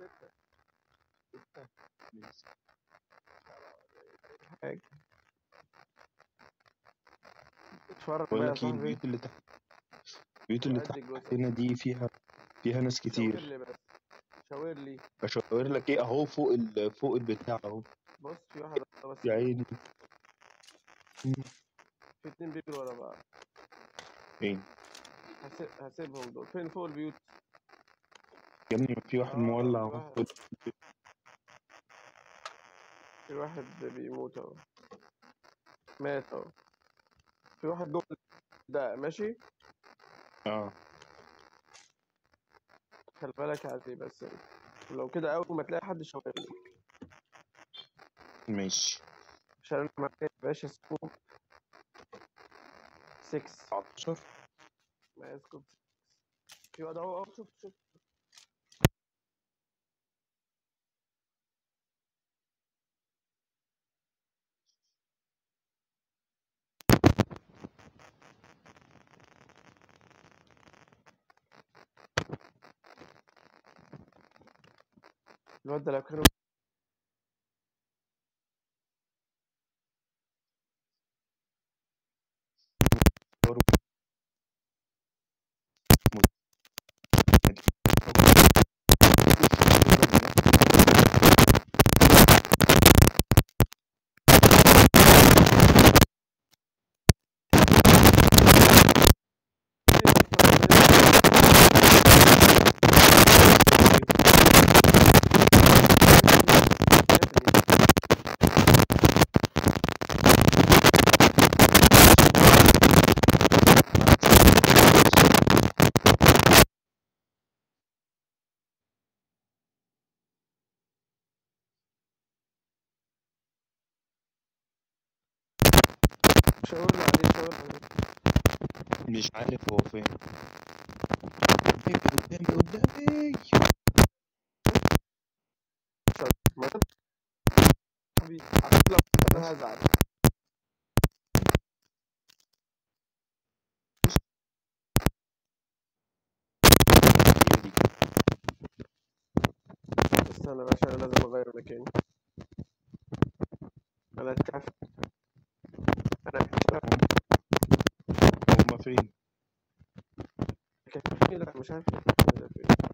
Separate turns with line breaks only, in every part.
ستة
ماشي.
حاجة اتفرج
بقول
بقى يا
لك ايه
صاحبي
البيوت اللي تحت البيوت اللي
وأدي الجثث
تحتنا دي فيها فيها ناس
شاور
كتير
لي بس شاور لي
اشاور لك ايه اهو فوق ال... فوق البتاع اهو
بص في واحد واحدة بس
يا
كده
عيني مم.
في اتنين بيجروا ورا بعض
فين
هسيب... هسيبهم دول فين فوق البيوت
يا ابني في واحد
اه
مولع
في
اهو
واحد في واحد بيموت اهو مات اهو في واحد جوه ده ماشي
اه
خلي بالك عادي بس لو كده اول ما تلاقي حد شاور لي
ماشي
عشان انا معايا يا باشا سكوب 6
19
معايا سكوب 6 في واد اهو اهو شوف شوف الواد ده لو كانوا شاور لي عليه شاور لي عليه
مش عارف هو فين قدامي قدامي قدامي
ما انت صاحبي عارف لو انا هزعل استنى يا باشا انا لازم اغير مكاني انا اتكفت انا اتكفت
هما فين
كفيني لا مش عارف يكفيني ده فين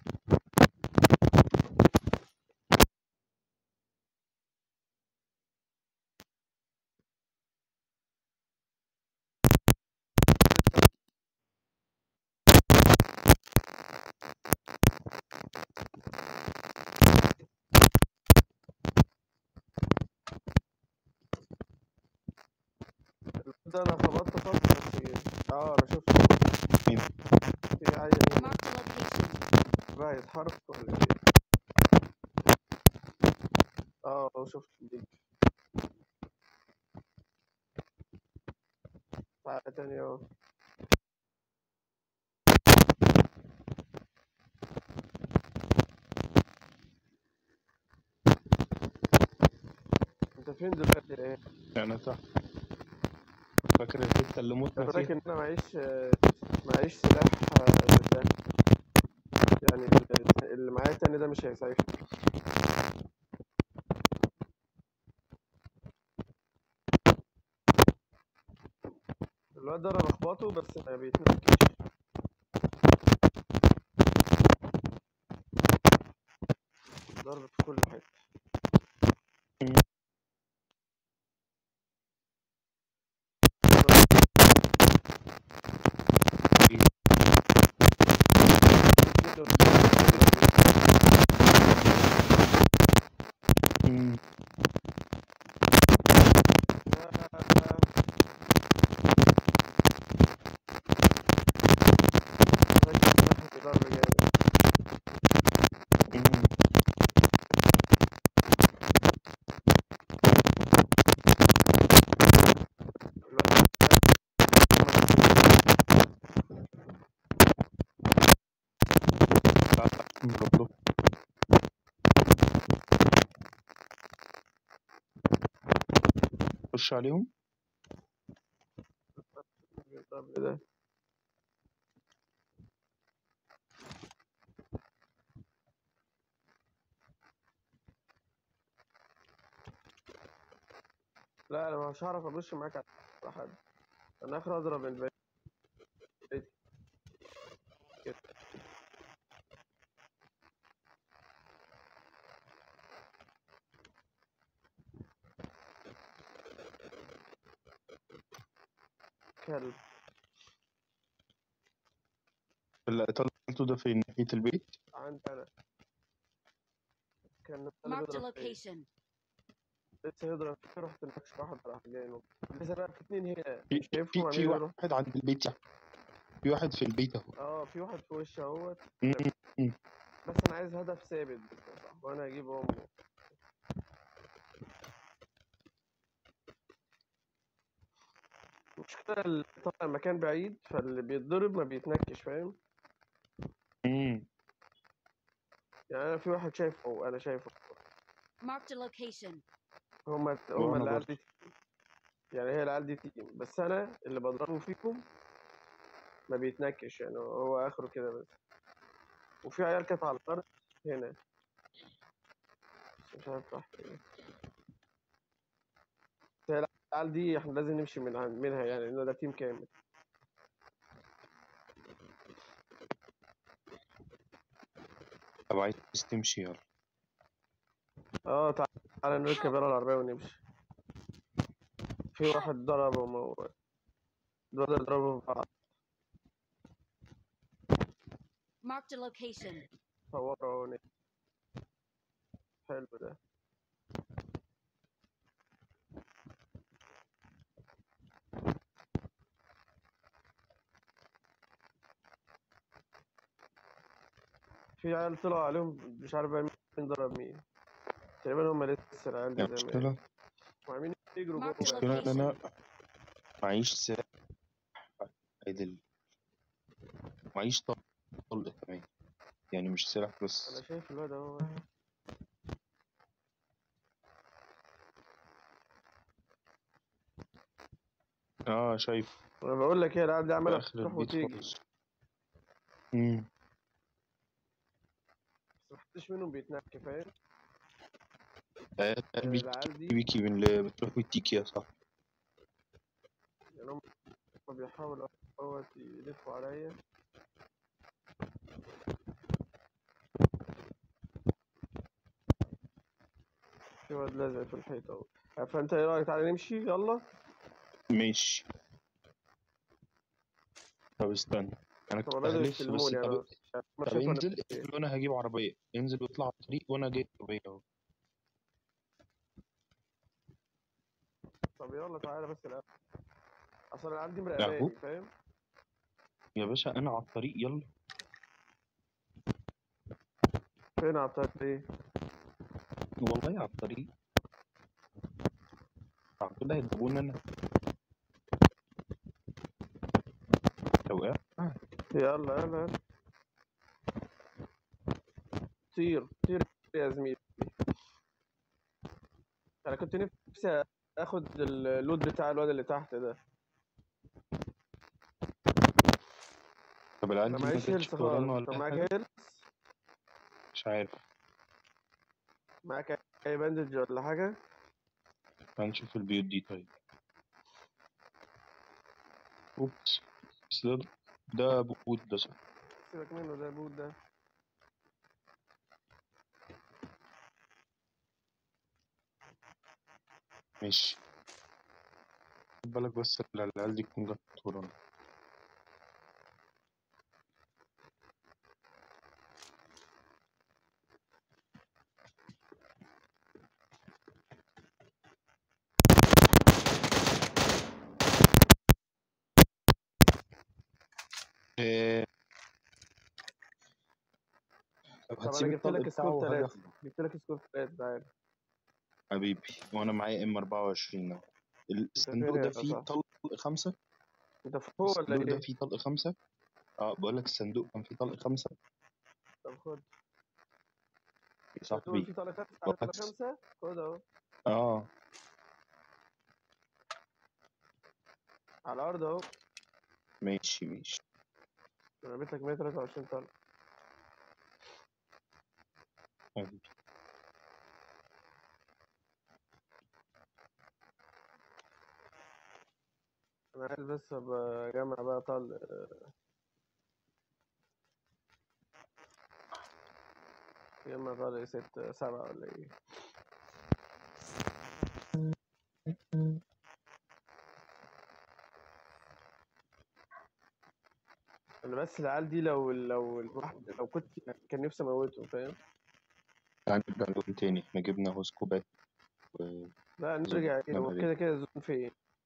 ده انا خبطت خبط بس اه انا شفت
مين؟
في عيل هنا
Marked a location.
بقى يتحرك ولا ايه اه آه، شفت دي تعالى تاني اهو انت فين دلوقتي ايه
انا تحت فاكر الحته اللي متنا
فاكر
فيها
ان انا معيش معيش سلاح آه، ده يعني ال- اللي معايا التاني ده مش هيسعفني الواد ده انا بخبطه بس ما بيتنكش ضرب في كل حته
مم. مم. مم. مبروك خش عليهم
ده لا انا مش هعرف ابش معاك على حد انا اخر اضرب البيت كده. كلب
اللي قتلته ده في ناحية البيت
عندي انا كان
Marked a
بيضرب فيا.
location.
لسه يضرب فيا، رحت نكش واحد راح جاي لسه بقى في اتنين هنا
في
شايفهم
في, في
عاملين يضربوا.
واحد عند البيت يعني. في واحد في البيت اهو
اه في واحد في وشي اهوت
مم. مم.
بس انا عايز هدف ثابت بس يا صاحبي وانا هجيب امه المشكلة اللي طالع مكان بعيد فاللي بيتضرب ما بيتنكش فاهم
مم.
يعني انا في واحد شايفه انا شايفه
Marked a location.
هما هما
وأنا
العيال
برضه.
دي تيم. يعني هي العيال دي تيم بس انا اللي بضربه فيكم ما بيتنكش يعني هو اخره كده بس وفي عيال كانت على الارض هنا بس مش عارف راح فين بس هي العيال دي احنا لازم نمشي من عن- منها يعني لان ده تيم كامل
طب عايز تمشي يلا
اه تعالى تعالى نركب يلا العربية ونمشي في واحد ضربه وموت دول ضربوا في بعض
Marked a location.
صوروا هنا حلو ده في عيال طلعوا عليهم مش عارف بقى مين ضرب مين تقريبا هم لسه العيال دي زي ما هي
المشكلة
وعاملين يجروا
Mark
جوه
the
المشكلة إن أنا
location.
معيش سلاح عدل معيش طلق طلق كمان يعني مش سلاح بس
انا شايف الواد اهو
اه شايف
انا بقول لك ايه العيال دي
في
عماله
آخر
تروح
البيت
وتيجي
خالص مم.
بس محدش منهم بيتنك فاهم
آه،
يعني
قلبي
العيال دي
بيكي من اللي بتروح وتيجي يا صاحبي
يعني هم بيحاولوا اهوت يلفوا عليا في واد لازق في الحيط اهو فانت ايه رايك تعالى نمشي يلا
ماشي طب استنى انا
طب
كنت
بدأوا
هلف بس
يستلموني انا
طب
مش عارف- ما
طب
شايف انا
انزل
فين.
اقفل وانا هجيب عربية انزل واطلع على الطريق وانا جايب عربية اهو
طب يلا تعالى بس الأول اصل العيال دي
أهو.
مراقباني فاهم
يا باشا انا على الطريق يلا
فين على الطريق
والله على الطريق على كده هيضربوني انا لو وقعت
يلا يلا يلا طير طير يا زميلي انا كنت نفسي اخد اللود بتاع الواد اللي تحت ده
طب العيال
انا
دي ما
معيش
كانتش
هيلث
ورانا
خالص طب
ولا
معاك
أي حاجة
هيلث
مش عارف
معاك اي باندج ولا حاجه
هنشوف البيوت دي طيب اوبس بس ده ده بوت ده صح
سيبك منه ده بود ده
ماشي خد بالك بس إن العيال دي تكون جت ورانا إيه، طب
طب انا
هتسيب
جبت
الطلق
لك
بتاعه
سكور
وهاجي
ثلاثة
اخده
جبت لك سكور ثلاثة تعالى
حبيبي وانا معايا ام 24 اهو الصندوق
فين
ده
يا
فيه
صاحبي؟
طلق خمسة
انت فوق ولا
الصندوق ده
ايه؟
فيه طلق خمسة اه بقول لك الصندوق كان فيه طلق خمسة
طب خد
يا
تقول
صاحبي
في طالع خمسة على طالع
بالعكس.
خمسة خد اهو
اه
على الارض اهو
ماشي ماشي
انا جبت لك 123 طالع
حبيبي
انا عايز بس ابقى اجمع بقى طل جمع طل ستة سبعة ولا ايه انا بس العيال دي لو لو الواحد لو كنت كان نفسي اموته فاهم
تعال نرجع لون تاني احنا جبنا هو سكوبات و-
لا
زون
نرجع ايه هو
نعمل
كده
ايه
كده زون فين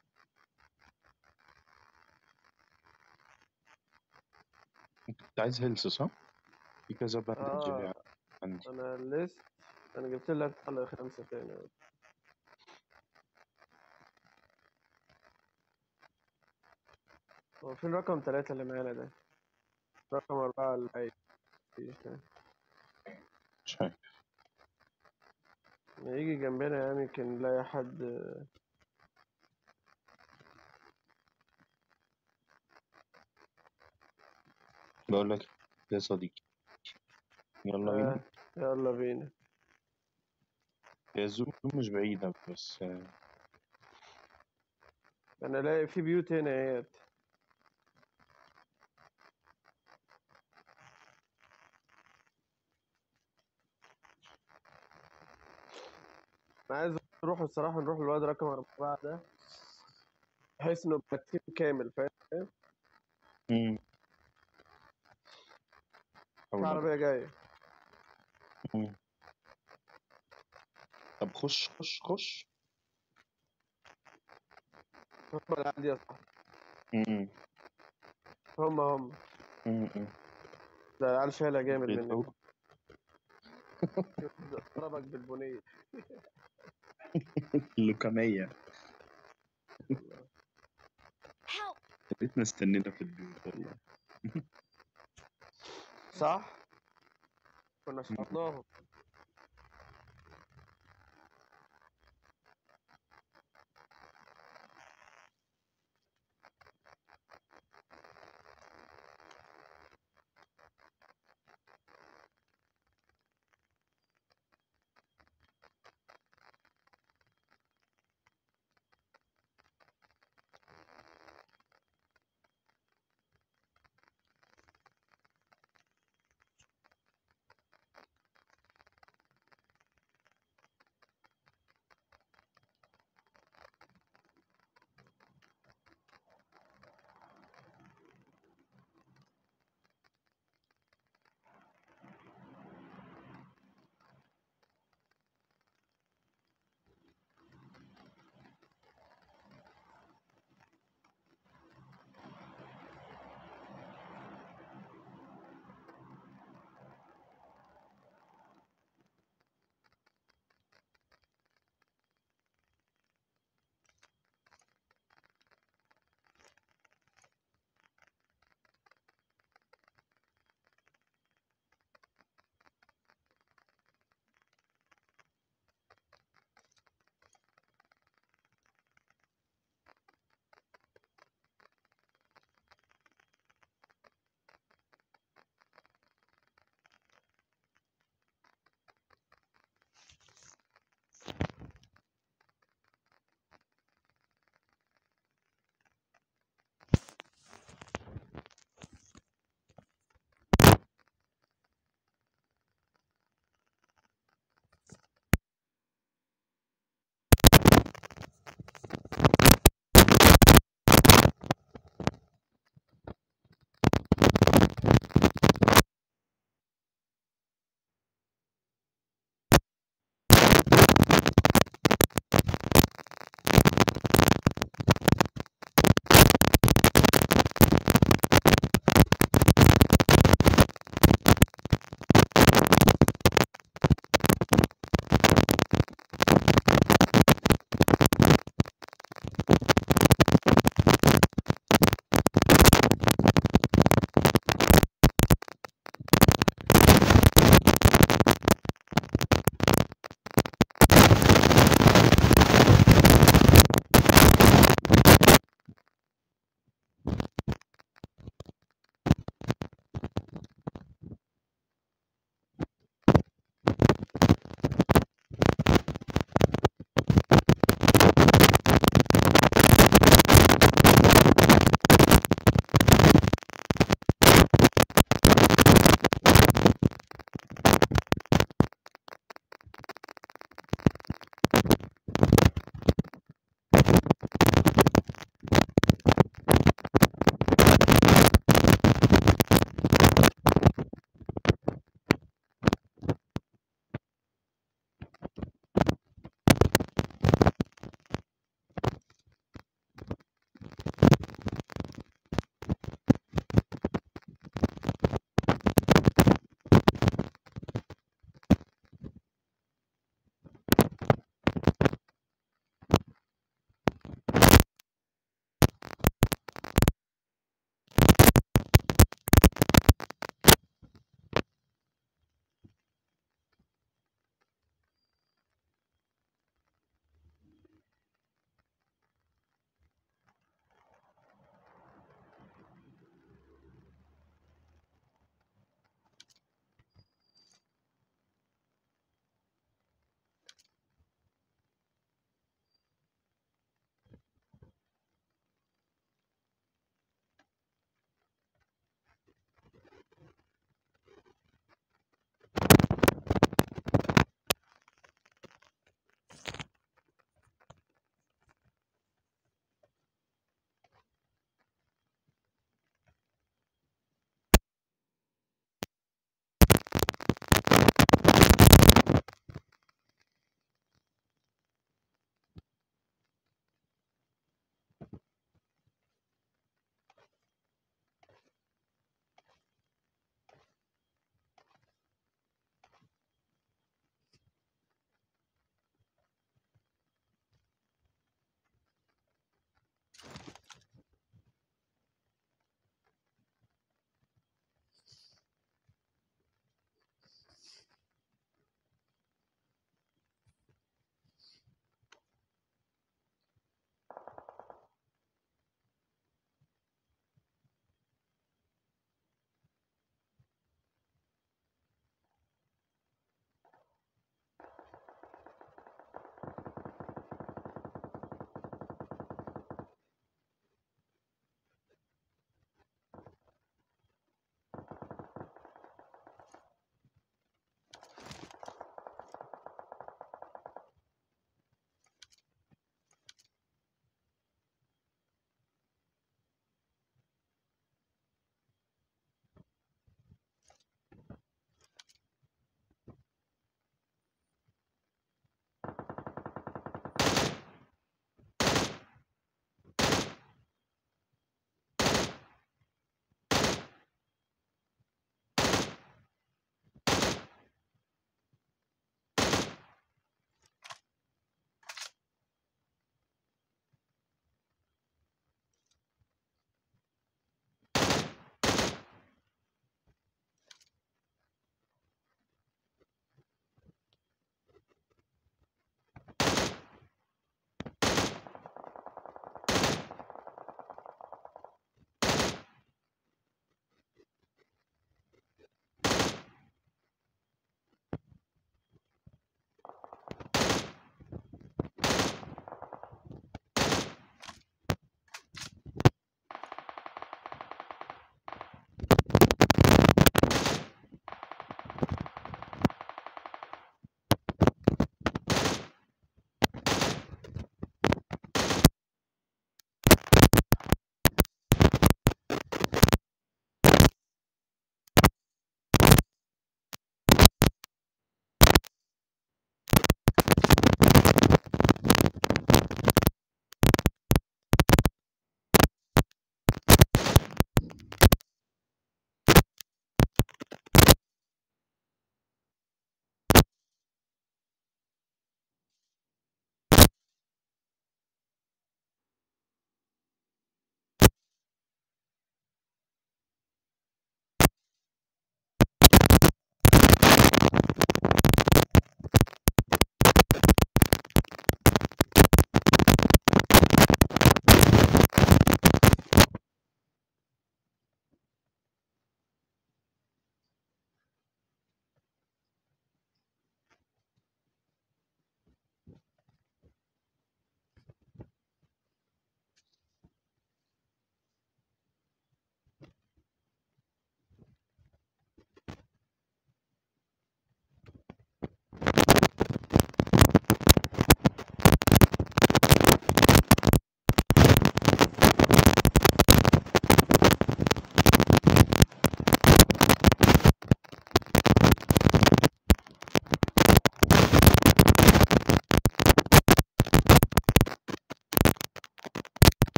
انت كنت عايز هيلث صح؟ في كذا باندج
اه
عندي
انا لسه انا جبت لك طلع خمسة تاني أهو. هو فين رقم ثلاثة اللي معانا ده رقم أربعة اللي عايش ده
مش عارف
ما يجي جنبنا يعني يمكن نلاقي حد
بقول لك يا صديقي يلا بينا
آه يلا بينا
هي الزوم مش بعيدة بس آه،
أنا الاقي في بيوت هنا اهيت أنا عايز نروح الصراحة نروح الواد رقم أربعة ده بحيث إنه يبقى التيم كامل فاهم
مم.
في
حاول
عربية جاية
مم. طب خش خش خش
هم العيال دي يا صاحبي
مم.
هم هم
مم. مم.
ده العيال شايلة جامد مني
بيضربوا.
ضربك بالبنية
اللوكامية
Help!
يا ريتنا استنينا في البيوت والله
صح؟ كنا شربناهم